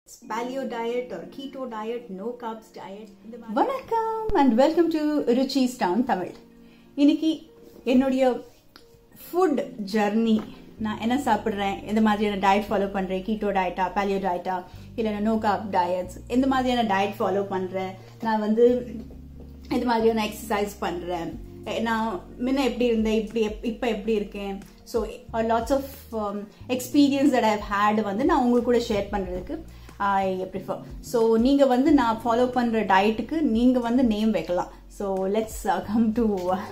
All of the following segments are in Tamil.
paleo diet or keto diet, no carbs diet. இந்த மாதிரி வணக்கம் and welcome to Ruchi's town Tamil இன்னைக்கு என்னுடைய ஃபுட் ஜர்னி நான் என்ன சாப்பிட்றேன் எந்த மாதிரியான டயட் ஃபாலோ பண்ணுறேன் கீட்டோ டயட்டா பேலியோ டயட்டா இல்லைன்னா நோ காப் டயட்ஸ் எந்த மாதிரியான டயட் ஃபாலோ பண்ணுறேன் நான் வந்து எந்த மாதிரியான எக்ஸசைஸ் பண்ணுறேன் நான் முன்ன எப்படி இருந்தேன் இப்படி எப்- இப்போ எப்படி இருக்கேன் so lots of experience that I've had வந்து நான் உங்க கூட ஷேர் பண்ணுறதுக்கு ஐ ப்ரிஃபர் ஸோ நீங்கள் வந்து நான் ஃபாலோ பண்ணுற டயட்டுக்கு நீங்கள் வந்து நேம் வைக்கலாம் so let's come to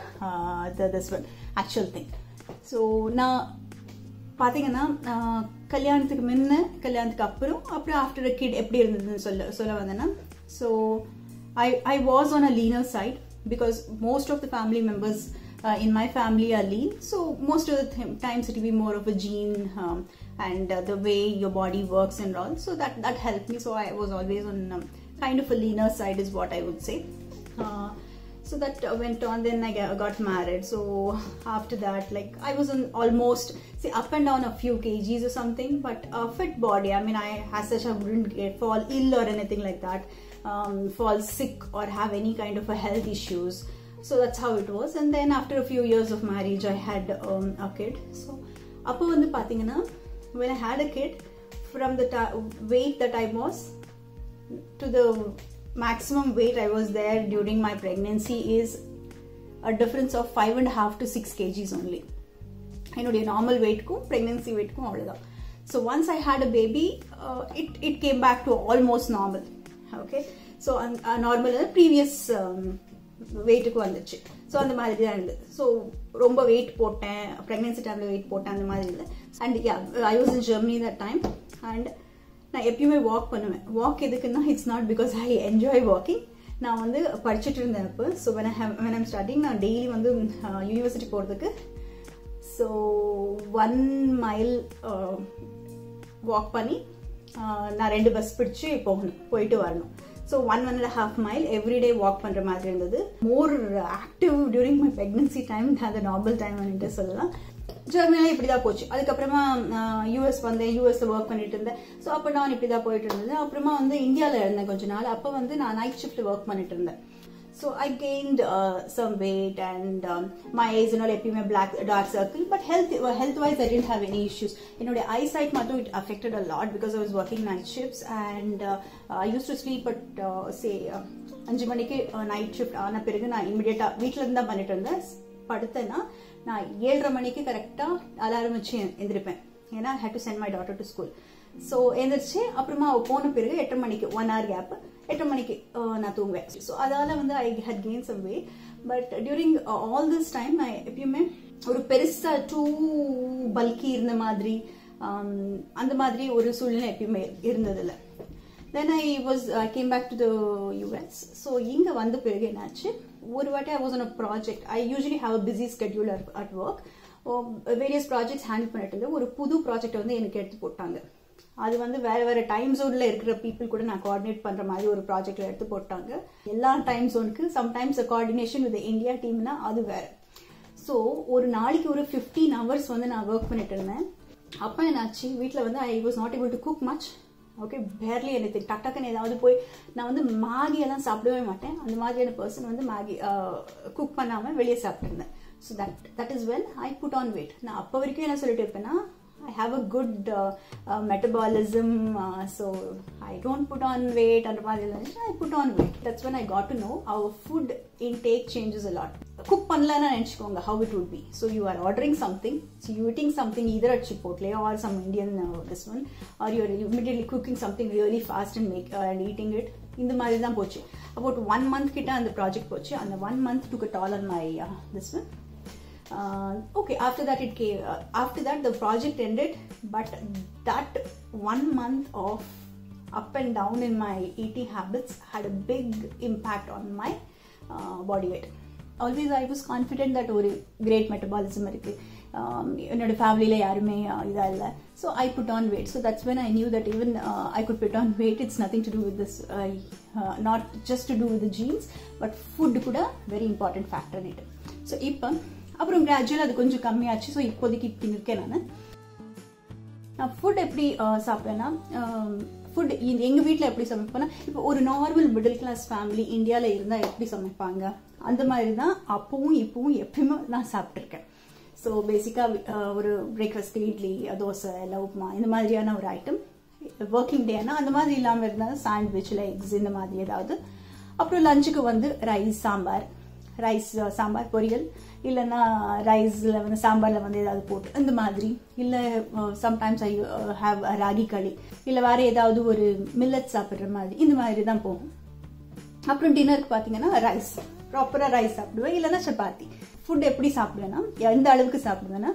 this one actual thing so நான் பார்த்தீங்கன்னா ஆஹ், கல்யாணத்துக்கு முன்ன கல்யாணத்துக்கு அப்புறம் அப்புறம் ஆஃப்டர் அ கிட் எப்படி இருந்ததுன்னு சொல்ல சொல்ல வந்தேன்னா so I I was on a leaner side because most of the family members in my family are lean so most of the th- times it will be more of a gene um, and uh, the way your body works and all so that that helped me so i was always on um, kind of a leaner side is what i would say uh, so that uh, went on then i got got married so after that like i was on almost see up and down a few kgs or something but a fit body i mean i as such i wouldn't get, fall ill or anything like that um, fall sick or have any kind of a health issues so that's how it was and then after a few years of marriage i had um, a kid so அப்போ வந்து பார்த்தீங்கன்னா when i had a kid from the ti- weight that i was to the maximum weight I was there during my pregnancy is a difference of five and a half to six kgs only. என்னுடைய நார்மல் வெயிட்க்கும் ப்ரெக்னென்சி வெயிட்க்கும் அவ்வளோதான் so once I had a baby it it came back to almost normal okay so normal previous வெயிட்டுக்கு வந்துச்சு ஸோ அந்த மாதிரி தான் இருந்தது ஸோ ரொம்ப வெயிட் போட்டேன் ப்ரெக்னென்சி டைமில் வெயிட் போட்டேன் அந்த மாதிரி இல்லை and yeah I was in Germany that time and நான் எப்பயுமே வாக் பண்ணுவேன் வாக் எதுக்குன்னா it's not because I enjoy walking நான் வந்து படிச்சுட்டு இருந்தேன் அப்போ so when I when I'm studying நான் டெய்லி வந்து யூனிவர்சிட்டி போகிறதுக்கு ஸோ ஒன் மைல் வாக் பண்ணி uh, நான் ரெண்டு பஸ் பிடிச்சு போகணும் போயிட்டு வரணும் so one one and half mile everyday walk பண்ணுற மாதிரி இருந்தது more active during my pregnancy time அந்த நார்மல் டைம் வந்துட்டு சொல்லலாம் ஜெர்மனியில் இப்படி தான் போச்சு அதுக்கப்புறமா யூஎஸ் வந்தேன் யூஎஸ்ல ஒர்க் பண்ணிட்டு இருந்தேன் ஸோ அப்போ நான் இப்படி தான் போயிட்டு இருந்தது அப்புறமா வந்து இந்தியாவில் இருந்தேன் கொஞ்ச நாள் அப்போ வந்து நான் நைட் ஷிஃப்ட் ஒர்க் பண்ணிட்டு இருந்தேன் So I gained uh, some weight and um, my eyes and all எப்பயுமே black dark circle but health uh, health wise I didn't have any issues என்னுடைய eyesight மட்டும் it affected a lot because I was working night shifts and uh, I used to sleep at uh, say uh, அஞ்சு மணிக்கு நைட் ஷிஃப்ட் ஆன பிறகு நான் இமிடியேட்டா வீட்ல இருந்து தான் பண்ணிட்டு இருந்தேன் படுத்தேன்னா நான் ஏழரை மணிக்கு கரெக்டா அலாரம் வச்சு எந்திரிப்பேன் ஏன்னா had to send my daughter to school so எந்திரிச்சு அப்புறமா அவ போன பிறகு எட்டரை மணிக்கு ஒன் ஹவர் கேப் எட்டரை மணிக்கு அஹ், நான் தூங்குவேன் ஸோ அதால வந்து I had gain some weight but during all this time நான் எப்பயுமே ஒரு பெருசா டூ பல்கி இருந்த மாதிரி um, அந்த மாதிரி ஒரு சூழ்நிலை எப்பயுமே இருந்ததில்லை then I was came back to the US so இங்கே வந்த பிறகு என்னாச்சு ஒரு வாட்டி I was on a project I usually have a busy schedule at work various projects handle பண்ணிட்டு இருந்தேன் ஒரு புது ப்ராஜெக்ட் வந்து எனக்கு எடுத்து போட்டாங்க அது வந்து வேற வேற டைம் ஜோன்ல இருக்கிற பீப்புள் கூட நான் கோஆர்டினேட் பண்ற மாதிரி ஒரு ப்ராஜெக்ட் எடுத்து போட்டாங்க எல்லா டைம் ஜோனுக்கு சம்டைம்ஸ் கோஆர்டினேஷன் வித் இந்தியா டீம்னா அது வேற ஸோ ஒரு நாளைக்கு ஒரு ஃபிஃப்டீன் ஹவர்ஸ் வந்து நான் ஒர்க் பண்ணிட்டு இருந்தேன் அப்போ என்னாச்சு வீட்டில் வந்து I was not able to cook much okay barely எனக்கு டக் டக்குன்னு ஏதாவது போய் நான் வந்து மேகி எல்லாம் சாப்பிடவே மாட்டேன் அந்த மாதிரியான பர்சன் வந்து மேகி குக் பண்ணாமல் வெளியே சாப்பிட்டுருந்தேன் so that that is when I put on weight நான் அப்போ வரைக்கும் என்ன சொல்லிட்டு இருப்பேன்னா I have a good uh, uh, metabolism, uh, so I don't put on weight and I put on weight. That's when I got to know our food intake changes a lot. Cook பண்ணலன்னா நினச்சிக்கோங்க how it would be. So you are ordering something, so you eating something either at Chipotle or some Indian uh, this one, or you're immediately cooking something really fast and make uh, and eating it. இந்த மாதிரி தான் போச்சு அபவுட் ஒன் மந்த் கிட்ட அந்த ப்ராஜெக்ட் போச்சு அந்த one month took toll on my this one uh, okay after that it came uh, after that the project ended but that one month of up and down in my eating habits had a big impact on my uh, body weight always i was confident that ஒரு great metabolism இருக்கு um, என்னோட ஃபேமிலியில் யாருமே இதாக இல்லை so I put on weight so that's when I knew that even I could put on weight it's nothing to do with this not just to do with genes but food கூட very important factor it so இப்போ அப்புறம் கிராஜுவல் அது கொஞ்சம் கம்மியாச்சு ஸோ இப்போதைக்கு இப்படி இருக்கேன் நான் நான் ஃபுட் எப்படி சாப்பிட்டேன்னா ஃபுட் எங்கள் வீட்டில் எப்படி சமைப்போம்னா இப்போ ஒரு நார்மல் மிடில் கிளாஸ் ஃபேமிலி இந்தியாவில் இருந்தால் எப்படி சமைப்பாங்க அந்த மாதிரி தான் அப்பவும் இப்பவும் எப்பயுமே நான் சாப்பிட்ருக்கேன் ஸோ பேசிக்காக ஒரு பிரேக்ஃபாஸ்ட் இட்லி தோசை இல்லை உப்புமா இந்த மாதிரியான ஒரு ஐட்டம் ஒர்க்கிங் டேனா அந்த மாதிரி இல்லாமல் இருந்தால் சாண்ட்விச்சில் எக்ஸ் இந்த மாதிரி ஏதாவது அப்புறம் லஞ்சுக்கு வந்து ரைஸ் சாம்பார் ரைஸ் சாம்பார் பொரியல் இல்லைன்னா ரைஸில் வந்து சாம்பாரில் வந்து ஏதாவது போட்டு இந்த மாதிரி இல்லை சம்டைம்ஸ் ஐ ஹாவ் ராகி களி இல்லை வேறு ஏதாவது ஒரு மில்லட் சாப்பிட்ற மாதிரி இந்த மாதிரி தான் போகும் அப்புறம் டின்னருக்கு பார்த்தீங்கன்னா ரைஸ் ப்ராப்பராக ரைஸ் சாப்பிடுவேன் இல்லைன்னா சப்பாத்தி ஃபுட் எப்படி சாப்பிடுவேன்னா எந்த அளவுக்கு சாப்பிடுவேன்னா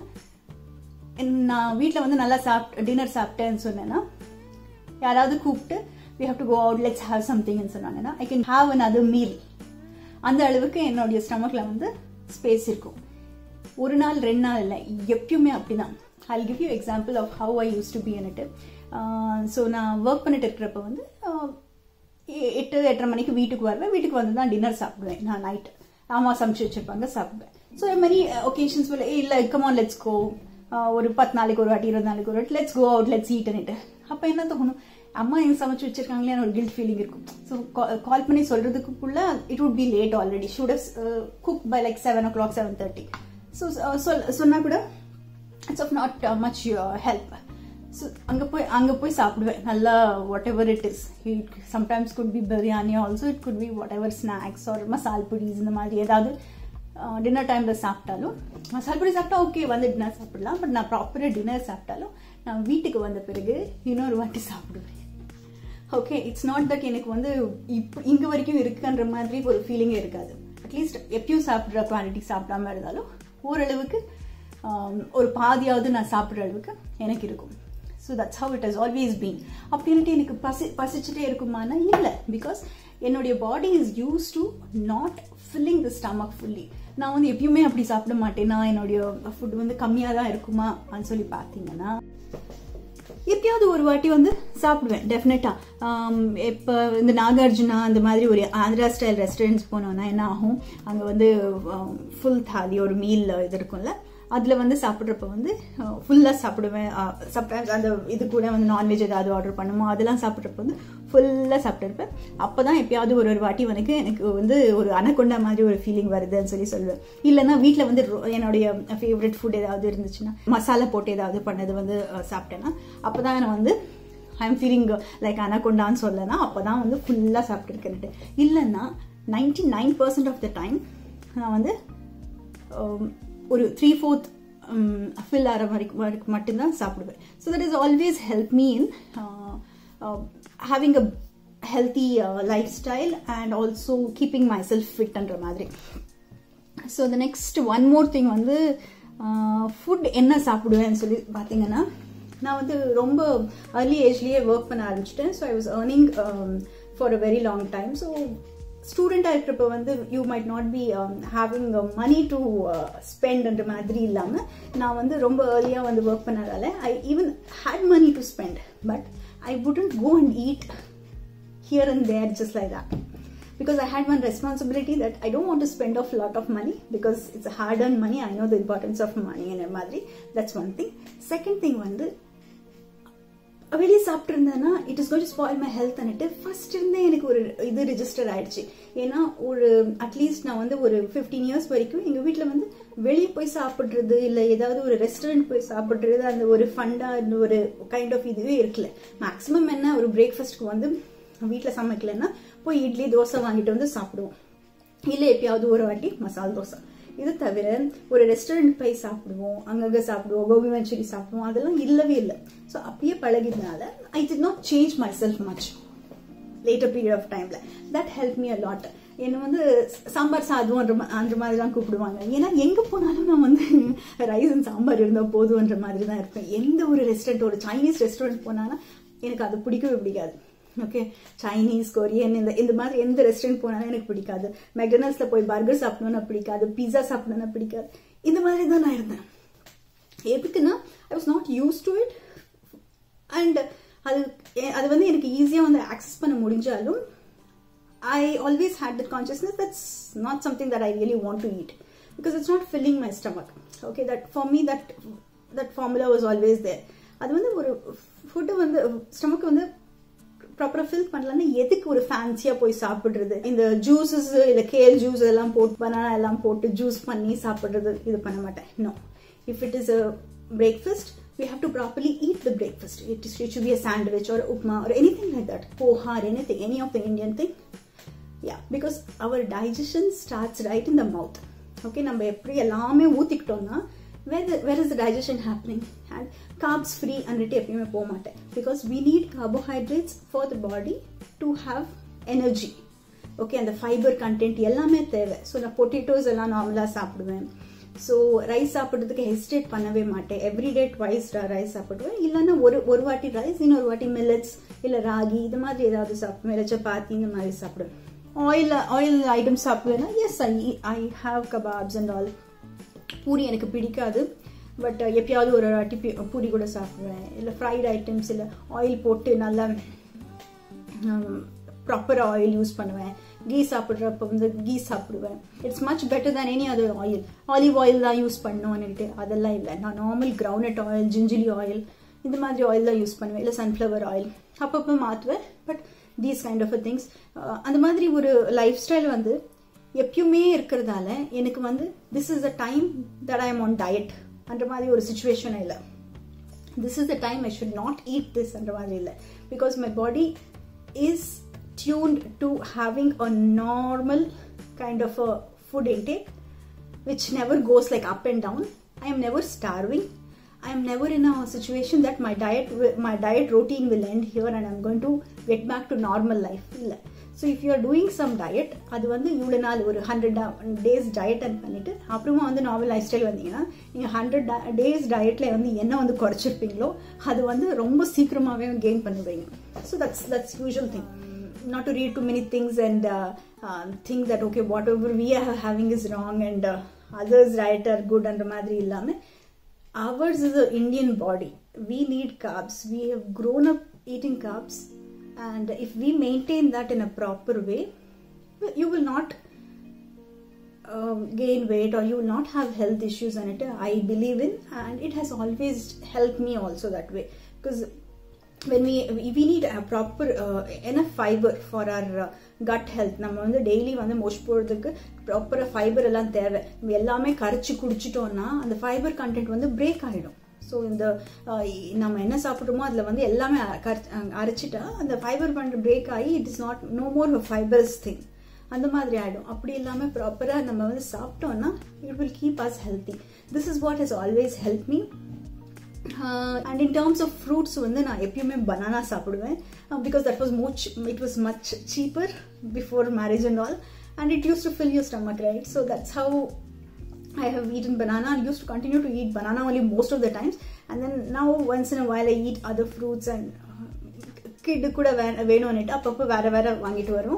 நான் வீட்டில் வந்து நல்லா சாப்பிட்டு டின்னர் சாப்பிட்டேன்னு சொன்னேன்னா யாராவது கூப்பிட்டு we have to go out let's have சம்திங்னு சொன்னாங்கன்னா I can have another meal அந்த அளவுக்கு என்னுடைய ஸ்டமக்கில் வந்து ஸ்பேஸ் இருக்கும் ஒரு நாள் ரெண்டு நாள் இல்லை எப்பயுமே அப்படிதான் I give you example of how I use to be என்னட்டு ஸோ நான் ஒர்க் பண்ணிட்டு இருக்கிறப்ப வந்து எட்டு எட்டரை மணிக்கு வீட்டுக்கு வருவேன் வீட்டுக்கு வந்து தான் டின்னர் சாப்பிடுவேன் நான் நைட் அம்மா சமைச்சு வச்சிருப்பாங்க சாப்பிடுவேன் ஸோ இது மாதிரி ஒகேஷன்ஸ் இல்லை கமான் லெட்ஸ் கோ ஒரு பத்து நாளைக்கு ஒரு வாட்டி இருபது நாளைக்கு ஒரு வாட்டி லெட்ஸ் கோ அவுட் லெட்ஸ் ஈட்டுன்னுட்டு அப்போ என்ன தோணும் அம்மா எங்க சமைச்சு வச்சிருக்காங்களே ஒரு கில்ட் ஃபீலிங் இருக்கும் ஸோ கால் பண்ணி சொல்றதுக்குள்ள it would be late already should cook by like seven o'clock seven thirty so சொன்னா கூட it's of not much help so அங்கே போய் அங்கே போய் சாப்பிடுவேன் நல்லா whatever it is it sometimes could be biryani also it good be whatever snacks R மசால் பொடிஸ் இந்த மாதிரி ஏதாவது டின்னர் டைமில் சாப்பிட்டாலும் மசால் பொடி சாப்பிட்டா ஓகே வந்து டின்னர் சாப்பிடலாம் பட் நான் ப்ராப்பராக டின்னர் சாப்பிட்டாலும் நான் வீட்டுக்கு வந்த பிறகு இன்னொரு வாட்டி சாப்பிடுவேன் ஓகே இட்ஸ் நாட் தட் எனக்கு வந்து இப்போ இங்கே வரைக்கும் இருக்குன்ற மாதிரி ஒரு ஃபீலிங்கே இருக்காது அட்லீஸ்ட் எப்பயும் சாப்பிட்ற குவான்டிட்டி சாப்பிடாம இருந்தாலும் ஓரளவுக்கு ஒரு பாதியாவது நான் சாப்பிட்ற அளவுக்கு எனக்கு இருக்கும் so that's how it has always been அப்படின்ட்டு எனக்கு பசி பசிச்சுட்டே இருக்குமானா இல்லை பிகாஸ் என்னுடைய body is use to not filling the stomach fully நான் வந்து எப்பயுமே அப்படி சாப்பிட மாட்டேன் நான் என்னுடைய ஃபுட் வந்து கம்மியாக தான் இருக்குமா அப்படின்னு சொல்லி பார்த்தீங்கன்னா எப்பயாவது ஒரு வாட்டி வந்து சாப்பிடுவேன் டெஃபினட்டா இப்போ இந்த நாகார்ஜுனா அந்த மாதிரி ஒரு ஆந்திரா ஸ்டைல் ரெஸ்டாரண்ட்ஸ் போனோம்னா என்ன ஆகும் அங்கே வந்து ஃபுல் தாலி ஒரு மீல் இது இருக்கும்ல அதில் வந்து சாப்பிட்றப்ப வந்து ஃபுல்லாக சாப்பிடுவேன் சம்டைம்ஸ் அந்த இது கூட வந்து நான்வெஜ் ஏதாவது ஆர்டர் பண்ணுமோ அதெல்லாம் சாப்பிட்றப்ப வந்து ஃபுல்லாக சாப்பிட்ருப்பேன் அப்போ தான் எப்பயாவது ஒரு ஒரு வாட்டி எனக்கு எனக்கு வந்து ஒரு அனக்கொண்டா மாதிரி ஒரு ஃபீலிங் வருதுன்னு சொல்லி சொல்லுவேன் இல்லைன்னா வீட்டில் வந்து என்னுடைய ஃபேவரட் ஃபுட் ஏதாவது இருந்துச்சுன்னா மசாலா போட்டு ஏதாவது பண்ணது வந்து சாப்பிட்டேன்னா அப்போ தான் நான் வந்து ஐ எம் ஃபீலிங் லைக் அனக்கொண்டான்னு சொல்லனா அப்போ தான் வந்து ஃபுல்லாக சாப்பிட்டுருக்கேன்ட்டு இல்லைன்னா ninety nine percent of the time நான் வந்து ஒரு த்ரீ ஃபோர்த் ஃபில் ஆகிற வரைக்கும் மட்டும்தான் சாப்பிடுவேன் so that is always help me in having a healthy lifestyle and also keeping myself ஃபிட்ன்ற மாதிரி so the next one more thing வந்து ஃபுட் என்ன சாப்பிடுவேன்னு சொல்லி பார்த்தீங்கன்னா நான் வந்து ரொம்ப அர்லி ஏஜ்லேயே ஒர்க் பண்ண ஆரம்பிச்சிட்டேன் so I was earning for a very long time so ஸ்டூடெண்டாக இருக்கிறப்ப வந்து you might not be having money to ஸ்பெண்ட்ன்ற மாதிரி இல்லாமல் நான் வந்து ரொம்ப ஏர்லியாக வந்து ஒர்க் பண்ணதால I even had money to spend but I wouldn't go and eat here and there just like that because I had one responsibility that I don't want to spend off a lot of money because it's a hard earned money. I know the importance of money and மாதிரி that's one thing. Second thing வந்து வெளியே சாப்பிட்டு இருந்தேன்னா it is going spoil my health அன்ட்டு ஃபர்ஸ்ட் இருந்தே எனக்கு ஒரு இது ரிஜிஸ்டர் ஆயிடுச்சு ஏன்னா ஒரு அட்லீஸ்ட் நான் வந்து ஒரு ஃபிஃப்டீன் இயர்ஸ் வரைக்கும் எங்கள் வீட்டில் வந்து வெளியே போய் சாப்பிட்றது இல்லை ஏதாவது ஒரு ரெஸ்டாரண்ட் போய் சாப்பிட்றது அந்த ஒரு ஃபண்டாக இந்த ஒரு கைண்ட் ஆஃப் இதுவே இருக்குல்ல மேக்ஸிமம் என்ன ஒரு பிரேக்ஃபாஸ்ட்க்கு வந்து வீட்டில் சமைக்கலன்னா போய் இட்லி தோசை வாங்கிட்டு வந்து சாப்பிடுவோம் இல்லை எப்பயாவது ஒரு வாட்டி மசால் தோசை இது தவிர ஒரு ரெஸ்டாரண்ட் போய் சாப்பிடுவோம் அங்கங்கே சாப்பிடுவோம் கோபி மஞ்சூரி சாப்பிடுவோம் அதெல்லாம் இல்லவே இல்லை ஸோ அப்படியே பழகினால I did not change myself much later period of டைம்ல that help me a lot என்னை வந்து சாம்பார் சாதம்ன்ற அந்த மாதிரிலாம் கூப்பிடுவாங்க ஏன்னா எங்கே போனாலும் நான் வந்து ரைஸ் அண்ட் சாம்பார் இருந்தால் போதுன்ற மாதிரி தான் இருப்பேன் எந்த ஒரு ரெஸ்டாரண்ட் ஒரு சைனீஸ் ரெஸ்டாரண்ட் போனாலும் எனக்கு அது பிடிக்கவே பிடிக்காது ஓகே சைனீஸ் கொரியன் இந்த இந்த மாதிரி எந்த ரெஸ்டாரண்ட் போனாலும் எனக்கு பிடிக்காது மெக்டனல்ஸில் போய் பர்கர் சாப்பிடணும்னா பிடிக்காது பீஸா சாப்பிடணும்னா பிடிக்காது இந்த மாதிரி தான் நான் இருந்தேன் எதுக்குன்னா I was not use to it and அது அது வந்து எனக்கு ஈஸியாக வந்து ஆக்சஸ் பண்ண முடிஞ்சாலும் I always had that consciousness that's not something that I really want to eat because it's not filling my stomach okay that for me that that formula was always there அது வந்து ஒரு ஃபுட்டு வந்து ஸ்டமக் வந்து ப்ராப்பரா ஃபில் பண்ணலன்னா எதுக்கு ஒரு ஃபேன்சியா போய் சாப்பிடுறது இந்த ஜூஸஸ் இல்ல கேல் ஜூஸ் எல்லாம் போட்டு பனானா எல்லாம் போட்டு ஜூஸ் பண்ணி சாப்பிடுறது இது பண்ண மாட்டேன் no if it is a breakfast we have to properly eat the breakfast. It, is, it should be a sandwich or upma or anything like that. Poha or anything, any of the Indian thing. Yeah, because our digestion starts right in the mouth. Okay, நம்ம எப்படி எல்லாமே ஊத்திக்கிட்டோம்னா where the, where is the digestion happening and carbs free அன்னிட்டு எப்பயுமே போக மாட்டேன் because we need carbohydrates for the body to have energy okay அந்த ஃபைபர் கண்டென்ட் எல்லாமே தேவை ஸோ நான் பொட்டேட்டோஸ் எல்லாம் நார்மலாக சாப்பிடுவேன் ஸோ ரைஸ் சாப்பிட்றதுக்கு ஹெசிடேட் பண்ணவே மாட்டேன் எவ்ரிடே ட்வைஸ் ரைஸ் சாப்பிடுவேன் இல்லைன்னா ஒரு ஒரு வாட்டி ரைஸ் இன்னொரு வாட்டி மில்லட்ஸ் இல்லை ராகி இது மாதிரி ஏதாவது சாப்பிடுவேன் இல்லை சப்பாத்தி இந்த மாதிரி சாப்பிடுவேன் ஆயில் ஆயில் ஐட்டம் சாப்பிடுவேன்னா yes I I have kebabs and all puri எனக்கு பிடிக்காது பட் எப்பயாவது ஒரு வாட்டி பூரி கூட சாப்பிடுவேன் இல்லை ஃப்ரைட் ஐட்டம்ஸ் இல்லை ஆயில் போட்டு நல்லா ப்ராப்பர் ஆயில் யூஸ் பண்ணுவேன் கீ சாப்பிட்றப்ப வந்து கீ சாப்பிடுவேன் it's much better than any other oil olive oil தான் யூஸ் பண்ணணும்னுட்டு அதெல்லாம் இல்லை நான் normal groundnut oil gingelly oil இந்த மாதிரி ஆயில் தான் யூஸ் பண்ணுவேன் இல்லை சன்ஃப்ளவர் ஆயில் அப்பப்போ மாற்றுவேன் but these kind of things அந்த மாதிரி ஒரு லைஃப் ஸ்டைல் வந்து எப்பயுமே இருக்கிறதால எனக்கு வந்து this is the time that I am on diet அந்த மாதிரி ஒரு சுச்சுவேஷன் இல்லை this is the time I should not eat this அந்த மாதிரி இல்லை because my body is tuned to having a normal kind of a food intake which never goes like up and down i am never starving i am never in a situation that my diet my diet routine will end here and i'm going to get back to normal life so if you're doing some diet அது வந்து இவ்வளோ நாள் ஒரு ஹண்ட்ரட் டேஸ் டயட் பண்ணிட்டு அப்புறமா வந்து நார்மல் லைஃப் ஸ்டைல் வந்தீங்கன்னா நீங்கள் ஹண்ட்ரட் டேஸ் டயட்ல வந்து என்ன வந்து குறைச்சிருப்பீங்களோ அது வந்து ரொம்ப சீக்கிரமாகவே கெயின் பண்ணுவீங்க so that's that's usual thing not to read too many things and uh, uh, think that okay whatever we are having is wrong and uh, others right are good and madri illame ours is an indian body we need carbs we have grown up eating carbs and if we maintain that in a proper way you will not um, gain weight or you will not have health issues and it i believe in and it has always helped me also that way because when we we need a proper uh, enough fiber for our uh, gut health நம்ம வந்து டெய்லி வந்து மோஷ் போடுறதுக்கு ப்ராப்பராக ஃபைபர் எல்லாம் தேவை நம்ம எல்லாமே கரைச்சி குடிச்சிட்டோம்னா அந்த ஃபைபர் கண்டென்ட் வந்து பிரேக் ஆகிடும் ஸோ இந்த நம்ம என்ன சாப்பிட்றோமோ அதில் வந்து எல்லாமே அரைச்சிட்டா அந்த ஃபைபர் கண்ட் பிரேக் ஆகி it is not no more fibres thing அந்த மாதிரி ஆகிடும் அப்படி இல்லாமல் ப்ராப்பராக நம்ம வந்து சாப்பிட்டோம்னா it will keep us healthy this is what has always help me and in terms of fruits வந்து நான் எப்பயுமே பனானா சாப்பிடுவேன் because that was much it was much cheaper before marriage and all and it use to fill your stomach right so that's how I have eaten banana. I used to continue to eat banana only most of the times, and then now once in a while I eat other fruits and kid கூட வேணும்னுட்டு அப்பப்போ வேற வேற வாங்கிட்டு வரும்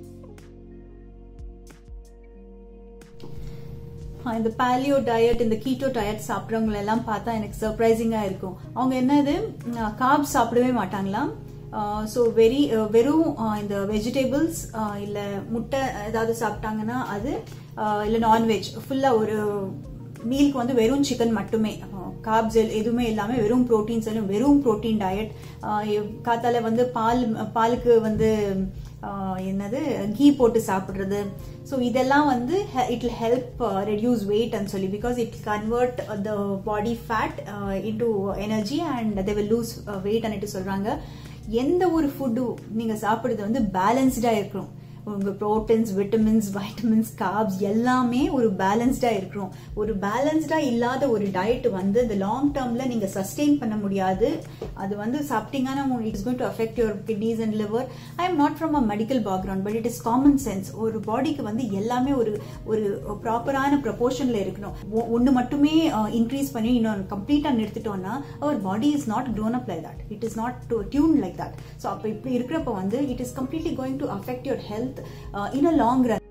இந்த பேலியோ டயட் இந்த கீட்டோ டயட் சாப்பிட்றவங்க எல்லாம் பார்த்தா எனக்கு சர்ப்ரைசிங்காக இருக்கும் அவங்க என்னது கார்ப் சாப்பிடவே மாட்டாங்களாம் ஸோ வெரி வெறும் இந்த வெஜிடபிள்ஸ் இல்லை முட்டை ஏதாவது சாப்பிட்டாங்கன்னா அது இல்லை நான்வெஜ் ஃபுல்லாக ஒரு மீலுக்கு வந்து வெறும் சிக்கன் மட்டுமே காப்ஸ் எதுவுமே இல்லாமல் வெறும் ப்ரோட்டீன்ஸ் எல்லாம் வெறும் ப்ரோட்டீன் டயட் காத்தால வந்து பால் பாலுக்கு வந்து என்னது கீ போட்டு சாப்பிட்றது ஸோ இதெல்லாம் வந்து it will help reduce weight and சொல்லி because it convert the body fat into energy and they will lose weight அன்னிட்டு சொல்கிறாங்க எந்த ஒரு ஃபுட்டும் நீங்கள் சாப்பிட்றது வந்து பேலன்ஸ்டாக இருக்கணும் உங்க ப்ரோட்டீன்ஸ் விட்டமின்ஸ் வைட்டமின்ஸ் கார்ப்ஸ் எல்லாமே ஒரு பேலன்ஸ்டா இருக்கணும் ஒரு பேலன்ஸ்டா இல்லாத ஒரு டயட் வந்து இந்த லாங் டேர்ம்ல நீங்க சஸ்டெயின் பண்ண முடியாது அது வந்து சாப்பிட்டீங்கன்னா it's going to affect your kidneys and liver I am not from a medical background but it is common sense ஒரு பாடிக்கு வந்து எல்லாமே ஒரு ஒரு ப்ராப்பரான ப்ரொபோர்ஷன்ல இருக்கணும் ஒன்று மட்டுமே இன்க்ரீஸ் பண்ணி இன்னொன்று கம்ப்ளீட்டா நிறுத்திட்டோம்னா our body is not grown up like that it is not tune like that so அப்போ இப்படி இருக்கிறப்ப வந்து it is completely going to affect your health uh, in a long run.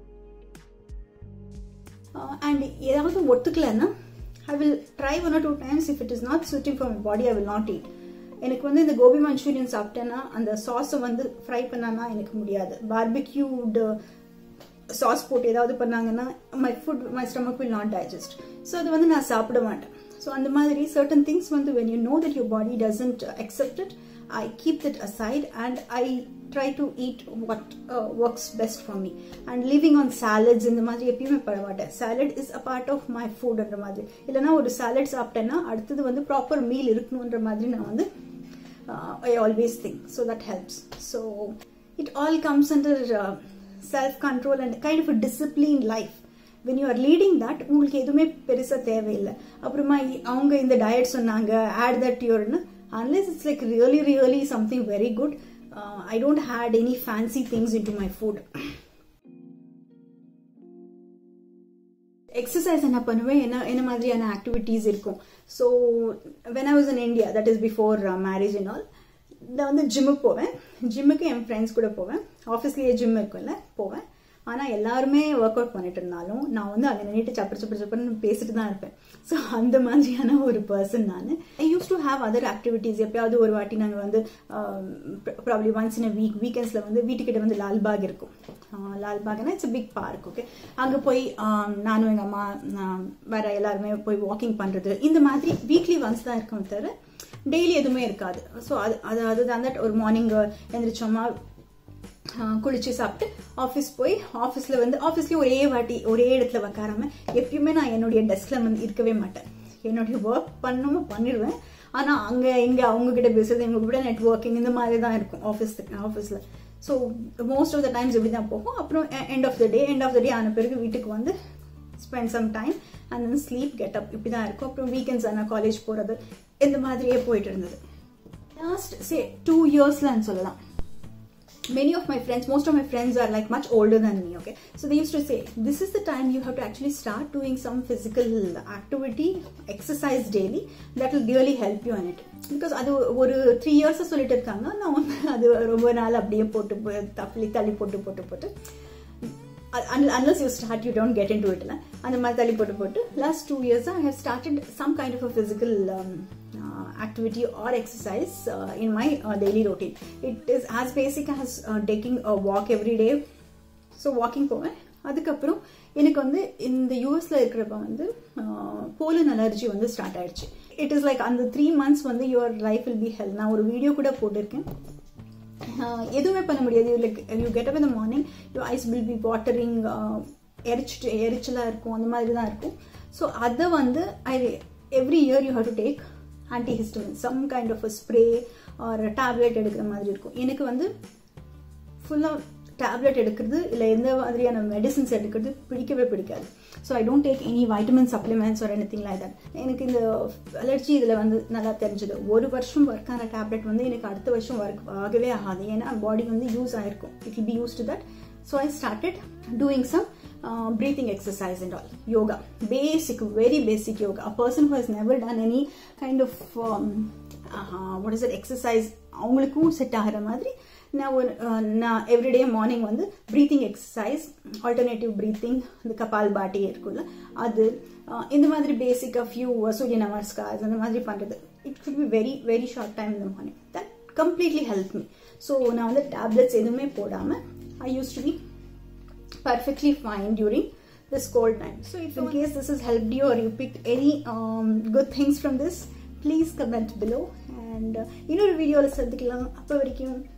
And ஏதாவது ஒத்துக்கலைன்னா I will try one or two times if it is not suiting for my body I will not eat எனக்கு வந்து இந்த கோபி மஞ்சூரியன் சாப்பிட்டேன்னா அந்த சாஸை வந்து ஃப்ரை பண்ணானா எனக்கு முடியாது பார்பிக்யூடு சாஸ் போட்டு ஏதாவது பண்ணாங்கன்னா my food my stomach will not digest so அது வந்து நான் சாப்பிட மாட்டேன் ஸோ அந்த மாதிரி சர்டன் திங்ஸ் வந்து when you know that your body doesn't accept it I keep that aside and I try to eat what works best for me and living on salads இந்த மாதிரி எப்பயுமே பட மாட்டேன் salad is a part of my ஃபுட்ன்ற மாதிரி இல்லைனா ஒரு சாலட் சாப்பிட்டேன்னா அடுத்தது வந்து ப்ராப்பர் மீல் இருக்கணுன்ற மாதிரி நான் வந்து I always think so that helps so it all comes under self control and kind of discipline life when you are leading that உங்களுக்கு எதுவுமே பெருசாக தேவையில்லை அப்புறமா அவங்க இந்த டயட் சொன்னாங்க ஆட் தட் யூர்னு unless it's like really really something very good I don't had any fancy things in to my food exercise என்ன பண்ணுவேன் என்ன என்ன மாதிரியான ஆக்டிவிட்டீஸ் இருக்கும் so when I was in India that is before marriage and all நான் வந்து ஜிம்முக்கு போவேன் ஜிம்முக்கு என் ஃப்ரெண்ட்ஸ் கூட போவேன் ஆஃபீஸ்லேயே ஜிம் இருக்கும்ல போவேன் ஆனால் எல்லாருமே ஒர்க் அவுட் பண்ணிட்டு இருந்தாலும் நான் வந்து அங்கே நின்றுட்டு சப்பர் சப்பர் சப்பர்னு பேசிட்டு தான் இருப்பேன் ஸோ அந்த மாதிரியான ஒரு பர்சன் நான் I use to have other activities எப்பயாவது ஒரு வாட்டி நாங்கள் வந்து ப்ராப்ளி ஒன்ஸ் இன் வீக் வீக்கெண்ட்ஸில் வந்து வீட்டுக்கிட்ட வந்து லால்பாக் இருக்கும் லால்பாக்னா இட்ஸ் பிக் பார்க் ஓகே அங்கே போய் நானும் எங்கள் அம்மா வேற எல்லாருமே போய் வாக்கிங் பண்ணுறது இந்த மாதிரி வீக்லி ஒன்ஸ் தான் இருக்கும் தவிர டெய்லி எதுவுமே இருக்காது ஸோ அது அது அதுதான் தட் ஒரு மார்னிங் எழுந்திரிச்சோமா குளிச்சு சாப்பிட்டு ஆஃபீஸ் போய் ஆஃபீஸில் வந்து ஆஃபீஸ்லேயும் ஒரே வாட்டி ஒரே இடத்துல உக்காராம எப்பயுமே நான் என்னுடைய டெஸ்கில் வந்து இருக்கவே மாட்டேன் என்னுடைய ஒர்க் பண்ணணும் பண்ணிடுவேன் ஆனால் அங்கே இங்கே அவங்கக்கிட்ட பேசுறது எங்க கூட நெட்ஒர்க்கிங் இந்த மாதிரி தான் இருக்கும் ஆஃபீஸ் ஆஃபீஸில் so most of the times இப்படி தான் போகும் அப்புறம் end of the day end of the day ஆன பிறகு வீட்டுக்கு வந்து spend some time and then sleep get up இப்படி தான் இருக்கும் அப்புறம் வீக்கெண்ட்ஸ் ஆனால் காலேஜ் போகிறது இந்த மாதிரியே போயிட்டு இருந்தது லாஸ்ட் சே டூ இயர்ஸ்லன்னு சொல்லலாம் many of my friends most of my friends are like much older than me okay so they used to say this is the time you have to actually start doing some physical activity exercise daily that will really help you in it because அது ஒரு த்ரீ இயர்ஸாக சொல்லிட்டு இருக்காங்க நான் வந்து அது ரொம்ப நாள் அப்படியே போட்டு தள்ளி தள்ளி போட்டு போட்டு போட்டு unless you start you don't get in to இட்ல அந்த மாதிரி தள்ளி போட்டு போட்டு last two years I have started some kind of a physical activity or exercise uh, in my uh, daily routine. It is as basic as uh, taking a walk every day. So walking போவேன் அதுக்கப்புறம் எனக்கு வந்து இந்த யூஎஸ்ல இருக்கிறப்ப வந்து போலன் அலர்ஜி வந்து ஸ்டார்ட் ஆயிடுச்சு இட் இஸ் லைக் அந்த த்ரீ மந்த்ஸ் வந்து your life will be health நான் ஒரு வீடியோ கூட போட்டிருக்கேன் எதுவுமே பண்ண முடியாது லைக் யூ கெட் அப் இந்த morning you eyes will be watering எரிச்சிட்டு எரிச்சலாக இருக்கும் அந்த மாதிரி தான் இருக்கும் ஸோ அதை வந்து I every year you have to take antihistamine some kind of spray ஒரு டேப்லெட் எடுக்கிற மாதிரி இருக்கும் எனக்கு வந்து ஃபுல்லாக டேப்லெட் எடுக்கிறது இல்லை எந்த மாதிரியான மெடிசின்ஸ் எடுக்கிறது பிடிக்கவே பிடிக்காது so I don't take any vitamin supplements ஒரு எனி லைக் தட் எனக்கு இந்த அலர்ஜி இதில் வந்து நல்லா தெரிஞ்சது ஒரு வருஷம் ஒர்க் ஆன டேப்லெட் வந்து எனக்கு அடுத்த வருஷம் ஒர்க் ஆகவே ஆகாது ஏன்னா பாடி வந்து யூஸ் ஆயிருக்கும் it will be use to that so I started doing some uh, breathing exercise and all yoga basic very basic yoga a person who has never done any kind of um, uh, what is it exercise அவங்களுக்கும் செட் ஆகிற மாதிரி நான் ஒரு நான் எவ்ரிடே மார்னிங் வந்து ப்ரீத்திங் எக்ஸசைஸ் ஆல்டர்னேட்டிவ் ப்ரீத்திங் இந்த கபால் பாட்டி இருக்குல்ல அது இந்த மாதிரி பேசிக்காக ஃபியூ சூரிய நமஸ்கார் அந்த மாதிரி பண்ணுறது it good be very very short time இந்த morning that completely help me so நான் வந்து டேப்லெட்ஸ் எதுவுமே போடாமல் I use to be perfectly fine during this cold time. So if in case this has helped you or you picked any um, good things from this, please comment below and இன்னொரு வீடியோவில் சந்திக்கலாம் அப்போ வரைக்கும்